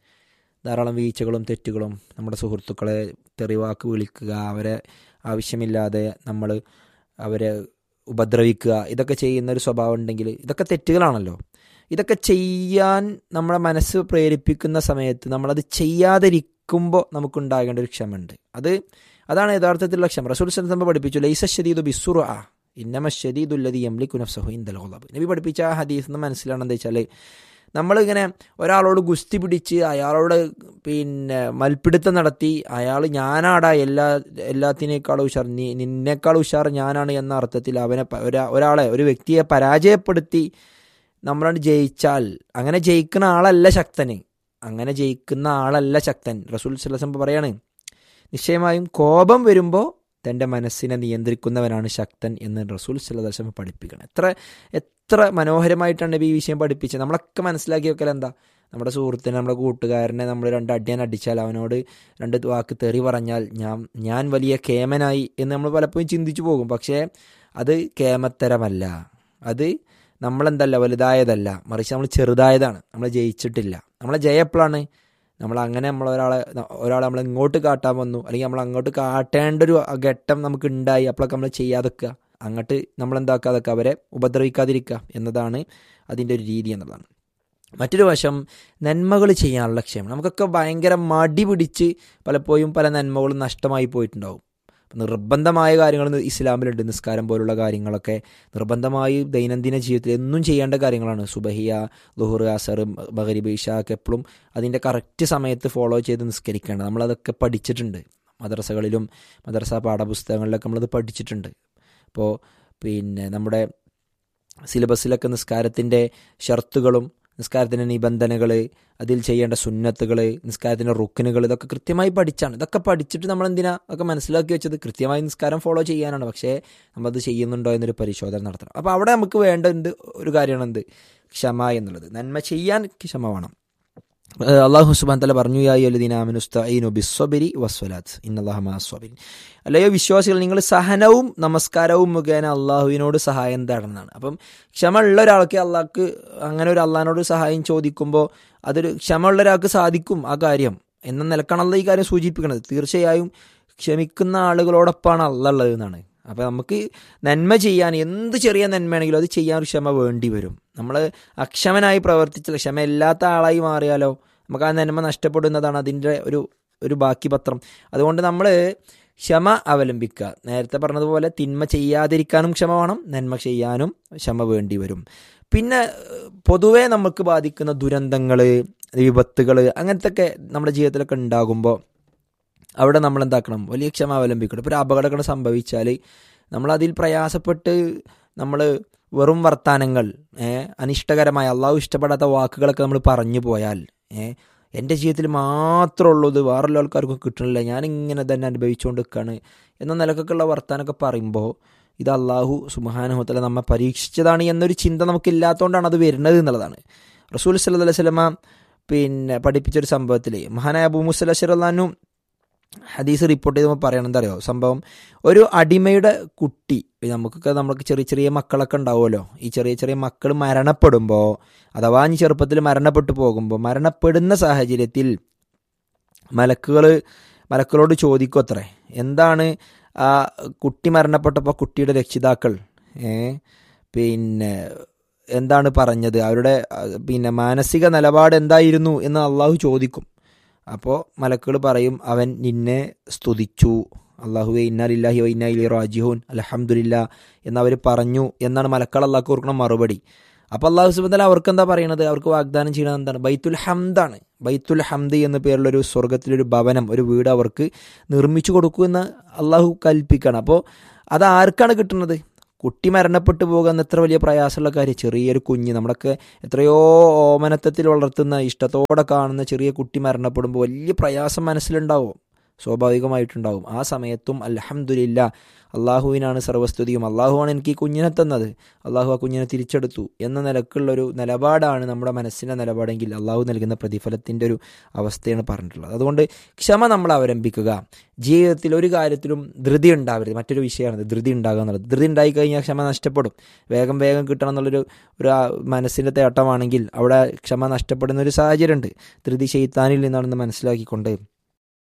ധാരാളം വീഴ്ചകളും തെറ്റുകളും നമ്മുടെ സുഹൃത്തുക്കളെ തെറിവാക്ക് വിളിക്കുക അവരെ ആവശ്യമില്ലാതെ നമ്മൾ അവരെ ഉപദ്രവിക്കുക ഇതൊക്കെ ചെയ്യുന്ന ഒരു സ്വഭാവം ഉണ്ടെങ്കിൽ ഇതൊക്കെ തെറ്റുകളാണല്ലോ ഇതൊക്കെ ചെയ്യാൻ നമ്മളെ മനസ്സ് പ്രേരിപ്പിക്കുന്ന സമയത്ത് നമ്മളത് ചെയ്യാതിരിക്കുമ്പോൾ നമുക്കുണ്ടാകേണ്ട ഒരു ക്ഷമയുണ്ട് അത് അതാണ് യഥാർത്ഥത്തിലുള്ള ക്ഷമ റസൂൽ സലം പഠിപ്പിച്ചു ലൈസ ഷദീദു ബിസുറ ഇന്നമ ഷദീദുല്ലതി യംലിക്കു നഫ്സഹു ഇൻദൽ ഗളബ് നബി പഠിപ്പിച്ച ആ ഹദീസ് എന്ന് മനസ്സിലാണെന്ന് വെച്ചാൽ നമ്മളിങ്ങനെ ഒരാളോട് ഗുസ്തി പിടിച്ച് അയാളോട് പിന്നെ മൽപ്പിടുത്തം നടത്തി അയാൾ ഞാനാടാ എല്ലാ എല്ലാത്തിനേക്കാളും ഉഷാർ നീ നിന്നേക്കാൾ ഉഷാർ ഞാനാണ് എന്ന അർത്ഥത്തിൽ അവനെ ഒരാ ഒരാളെ ഒരു വ്യക്തിയെ പരാജയപ്പെടുത്തി നമ്മളാണ് ജയിച്ചാൽ അങ്ങനെ ജയിക്കുന്ന ആളല്ല ശക്തന് അങ്ങനെ ജയിക്കുന്ന ആളല്ല ശക്തൻ റസൂൽ സലസം പറയാണ് നിശ്ചയമായും കോപം വരുമ്പോൾ തൻ്റെ മനസ്സിനെ നിയന്ത്രിക്കുന്നവനാണ് ശക്തൻ എന്ന് റസൂൽ സല്ലാസ്ലം പഠിപ്പിക്കണം എത്ര എത്ര മനോഹരമായിട്ടാണ് ഈ വിഷയം പഠിപ്പിച്ചത് നമ്മളൊക്കെ മനസ്സിലാക്കി വെക്കൽ എന്താ നമ്മുടെ സുഹൃത്തിനെ നമ്മുടെ കൂട്ടുകാരനെ നമ്മൾ രണ്ട് അടിയാൻ അടിച്ചാൽ അവനോട് രണ്ട് വാക്ക് തെറി പറഞ്ഞാൽ ഞാൻ ഞാൻ വലിയ കേമനായി എന്ന് നമ്മൾ പലപ്പോഴും ചിന്തിച്ചു പോകും പക്ഷേ അത് കേമത്തരമല്ല അത് നമ്മളെന്തല്ല വലുതായതല്ല മറിച്ച് നമ്മൾ ചെറുതായതാണ് നമ്മൾ ജയിച്ചിട്ടില്ല നമ്മളെ ജയപ്പോഴാണ് നമ്മൾ അങ്ങനെ നമ്മൾ ഒരാളെ ഒരാളെ നമ്മൾ ഇങ്ങോട്ട് കാട്ടാൻ വന്നു അല്ലെങ്കിൽ നമ്മൾ അങ്ങോട്ട് കാട്ടേണ്ട ഒരു ഘട്ടം നമുക്ക് ഉണ്ടായി അപ്പോഴൊക്കെ നമ്മൾ ചെയ്യാതെക്കുക അങ്ങോട്ട് നമ്മൾ എന്താക്കാതൊക്കെ അവരെ ഉപദ്രവിക്കാതിരിക്കുക എന്നതാണ് അതിൻ്റെ ഒരു രീതി എന്നുള്ളതാണ് മറ്റൊരു വശം നന്മകൾ ചെയ്യാനുള്ള ക്ഷമം നമുക്കൊക്കെ ഭയങ്കര മടി പിടിച്ച് പലപ്പോഴും പല നന്മകളും നഷ്ടമായി പോയിട്ടുണ്ടാവും നിർബന്ധമായ കാര്യങ്ങൾ ഇസ്ലാമിലുണ്ട് നിസ്കാരം പോലുള്ള കാര്യങ്ങളൊക്കെ നിർബന്ധമായി ദൈനംദിന ജീവിതത്തിൽ എന്നും ചെയ്യേണ്ട കാര്യങ്ങളാണ് സുബഹിയ ലുഹുർ അസർ ബഹരിബ് ഇഷാക്ക് എപ്പോഴും അതിൻ്റെ കറക്റ്റ് സമയത്ത് ഫോളോ ചെയ്ത് നിസ്കരിക്കേണ്ടത് നമ്മളതൊക്കെ പഠിച്ചിട്ടുണ്ട് മദ്രസകളിലും മദ്രസ പാഠപുസ്തകങ്ങളിലൊക്കെ നമ്മളത് പഠിച്ചിട്ടുണ്ട് അപ്പോൾ പിന്നെ നമ്മുടെ സിലബസിലൊക്കെ നിസ്കാരത്തിൻ്റെ ഷർത്തുകളും നിസ്കാരത്തിൻ്റെ നിബന്ധനകൾ അതിൽ ചെയ്യേണ്ട സുന്നത്തുകൾ നിസ്കാരത്തിൻ്റെ റുക്കിനുകൾ ഇതൊക്കെ കൃത്യമായി പഠിച്ചാണ് ഇതൊക്കെ പഠിച്ചിട്ട് നമ്മൾ എന്തിനാ ഒക്കെ മനസ്സിലാക്കി വെച്ചത് കൃത്യമായി നിസ്കാരം ഫോളോ ചെയ്യാനാണ് പക്ഷേ നമ്മളത് ചെയ്യുന്നുണ്ടോ എന്നൊരു പരിശോധന നടത്തണം അപ്പോൾ അവിടെ നമുക്ക് വേണ്ട എന്ത് ഒരു കാര്യമാണ് എന്ത് ക്ഷമ എന്നുള്ളത് നന്മ ചെയ്യാൻ ക്ഷമ വേണം ഏഹ് അള്ളാഹു സുബാൻ തല പറഞ്ഞു യാ അലുദീനാമിനുസ്തഈനു ബിസ്വബിരി വസ്വലാത്ത് ഇന്നല്ലാഹ മാസ്വബിൻ അല്ലയോ വിശ്വാസികൾ നിങ്ങൾ സഹനവും നമസ്കാരവും മുഖേന അള്ളാഹുവിനോട് സഹായം തേടണമെന്നാണ് അപ്പം ക്ഷമ ഉള്ള ഒരാൾക്ക് അള്ളാഹ്ക്ക് അങ്ങനെ ഒരു അള്ളാഹിനോട് സഹായം ചോദിക്കുമ്പോൾ അതൊരു ക്ഷമ ഉള്ള ഒരാൾക്ക് സാധിക്കും ആ കാര്യം എന്ന നിലക്കാണ് അള്ള ഈ കാര്യം സൂചിപ്പിക്കുന്നത് തീർച്ചയായും ക്ഷമിക്കുന്ന ആളുകളോടൊപ്പമാണ് അള്ള ഉള്ളത് എന്നാണ് അപ്പോൾ നമുക്ക് നന്മ ചെയ്യാൻ എന്ത് ചെറിയ നന്മയാണെങ്കിലും അത് ചെയ്യാൻ ഒരു ക്ഷമ വേണ്ടി വരും നമ്മൾ അക്ഷമനായി പ്രവർത്തിച്ചില്ല ക്ഷമ ഇല്ലാത്ത ആളായി മാറിയാലോ നമുക്ക് ആ നന്മ നഷ്ടപ്പെടുന്നതാണ് അതിൻ്റെ ഒരു ഒരു ബാക്കി പത്രം അതുകൊണ്ട് നമ്മൾ ക്ഷമ അവലംബിക്കുക നേരത്തെ പറഞ്ഞതുപോലെ തിന്മ ചെയ്യാതിരിക്കാനും ക്ഷമ വേണം നന്മ ചെയ്യാനും ക്ഷമ വേണ്ടി വരും പിന്നെ ഏഹ്, പൊതുവേ നമുക്ക് ബാധിക്കുന്ന ദുരന്തങ്ങൾ വിപത്തുകൾ അങ്ങനത്തെ ഒക്കെ നമ്മുടെ ജീവിതത്തിലൊക്കെ ഉണ്ടാകുമ്പോൾ അവിടെ നമ്മൾ എന്താക്കണം വലിയ ക്ഷമ അവലംബിക്കണം ഇപ്പോൾ ഒരു അപകടങ്ങൾ സംഭവിച്ചാൽ നമ്മളതിൽ പ്രയാസപ്പെട്ട് നമ്മൾ വെറും വർത്താനങ്ങൾ ഏ, അനിഷ്ടകരമായ അള്ളാഹു ഇഷ്ടപ്പെടാത്ത വാക്കുകളൊക്കെ നമ്മൾ പറഞ്ഞു പോയാൽ ഏ, എൻ്റെ ജീവിതത്തിൽ മാത്രമേ ഉള്ളൂ ഇത് വേറെല്ലാ ആൾക്കാർക്കും കിട്ടണില്ല ഞാനിങ്ങനെ തന്നെ അനുഭവിച്ചുകൊണ്ട് നിൽക്കുകയാണ് എന്ന നിലക്കൊക്കെയുള്ള വർത്താനമൊക്കെ പറയുമ്പോൾ ഇത് അള്ളാഹു സുബാനുഹത്തല നമ്മെ പരീക്ഷിച്ചതാണ് എന്നൊരു ചിന്ത നമുക്കില്ലാത്തതുകൊണ്ടാണ് അത് വരുന്നത് എന്നുള്ളതാണ് റസൂൽ സല്ലല്ലാഹു അലൈഹി വസല്ലമ പിന്നെ പഠിപ്പിച്ചൊരു സംഭവത്തിൽ മഹാനായ അബൂ മുസല ഷിറല്ലാനു ഹദീസ് റിപ്പോർട്ട് ചെയ്തപ്പോൾ പറയണം എന്താ അറിയോ സംഭവം ഒരു അടിമയുടെ കുട്ടി നമുക്കൊക്കെ നമുക്ക് ചെറിയ ചെറിയ മക്കളൊക്കെ ഉണ്ടാവുമല്ലോ ഈ ചെറിയ ചെറിയ മക്കൾ മരണപ്പെടുമ്പോൾ അഥവാ ഇനി ചെറുപ്പത്തിൽ മരണപ്പെട്ടു പോകുമ്പോൾ മരണപ്പെടുന്ന സാഹചര്യത്തിൽ മലക്കുകൾ മലക്കളോട് ചോദിക്കും അത്രേ എന്താണ് ആ കുട്ടി മരണപ്പെട്ടപ്പോൾ കുട്ടിയുടെ രക്ഷിതാക്കൾ ഏ പിന്നെ എന്താണ് പറഞ്ഞത് അവരുടെ ആ, പിന്നെ മാനസിക നിലപാട് എന്തായിരുന്നു എന്ന് അള്ളാഹു ചോദിക്കും അപ്പോൾ മലക്കുകൾ പറയും അവൻ നിന്നെ സ്തുതിച്ചു അള്ളാഹുവെ ഇന്നാലില്ലാഹി വ ഇന്നാ ഇലി റാജിഹൂൻ അലഹമുല്ല എന്നവർ പറഞ്ഞു എന്നാണ് മലക്കൾ അള്ളാഹ് കൊടുക്കുന്ന മറുപടി അപ്പോൾ അള്ളാഹു സുബന്ധല അവർക്ക് എന്താ പറയുന്നത് അവർക്ക് വാഗ്ദാനം ചെയ്യുന്നത് എന്താണ് ബൈത്തുൽ ഹംദാണ് ബൈത്തുൽ ഹംദ് എന്ന പേരിലൊരു സ്വർഗത്തിലൊരു ഭവനം ഒരു വീട് അവർക്ക് നിർമ്മിച്ചു കൊടുക്കൂ എന്ന് അള്ളാഹു കൽപ്പിക്കണം അപ്പോൾ അത് ആർക്കാണ് കിട്ടുന്നത് കുട്ടി മരണപ്പെട്ടു പോകുക എന്ന എത്ര വലിയ പ്രയാസമുള്ള കാര്യം ചെറിയൊരു കുഞ്ഞ് നമ്മളൊക്കെ എത്രയോ ഓമനത്തത്തിൽ വളർത്തുന്ന ഇഷ്ടത്തോടെ കാണുന്ന ചെറിയ കുട്ടി മരണപ്പെടുമ്പോൾ വലിയ പ്രയാസം മനസ്സിലുണ്ടാവും സ്വാഭാവികമായിട്ടുണ്ടാവും ആ സമയത്തും അൽഹംദുലില്ല അള്ളാഹുവിനാണ് സർവസ്തുതിയും അള്ളാഹുവാണ് എനിക്ക് ഈ കുഞ്ഞിനെ തന്നത് അള്ളാഹു ആ കുഞ്ഞിനെ തിരിച്ചെടുത്തു എന്ന നിലക്കുള്ളൊരു നിലപാടാണ് നമ്മുടെ മനസ്സിൻ്റെ നിലപാടെങ്കിൽ അള്ളാഹു നൽകുന്ന പ്രതിഫലത്തിൻ്റെ ഒരു അവസ്ഥയാണ് പറഞ്ഞിട്ടുള്ളത് അതുകൊണ്ട് ക്ഷമ നമ്മൾ അവലംബിക്കുക ജീവിതത്തിൽ ഒരു കാര്യത്തിലും ധൃതി ഉണ്ടാവരുത് മറ്റൊരു വിഷയമാണ് ധൃതി ഉണ്ടാകുക എന്നുള്ളത് ധൃതി ഉണ്ടായി കഴിഞ്ഞാൽ ക്ഷമ നഷ്ടപ്പെടും വേഗം വേഗം കിട്ടണം എന്നുള്ളൊരു ഒരു ആ മനസ്സിൻ്റെ തേട്ടമാണെങ്കിൽ അവിടെ ക്ഷമ നഷ്ടപ്പെടുന്ന ഒരു സാഹചര്യമുണ്ട് ധൃതി ചെയ്ത്താനിൽ നിന്നാണെന്ന് മനസ്സിലാക്കിക്കൊണ്ട്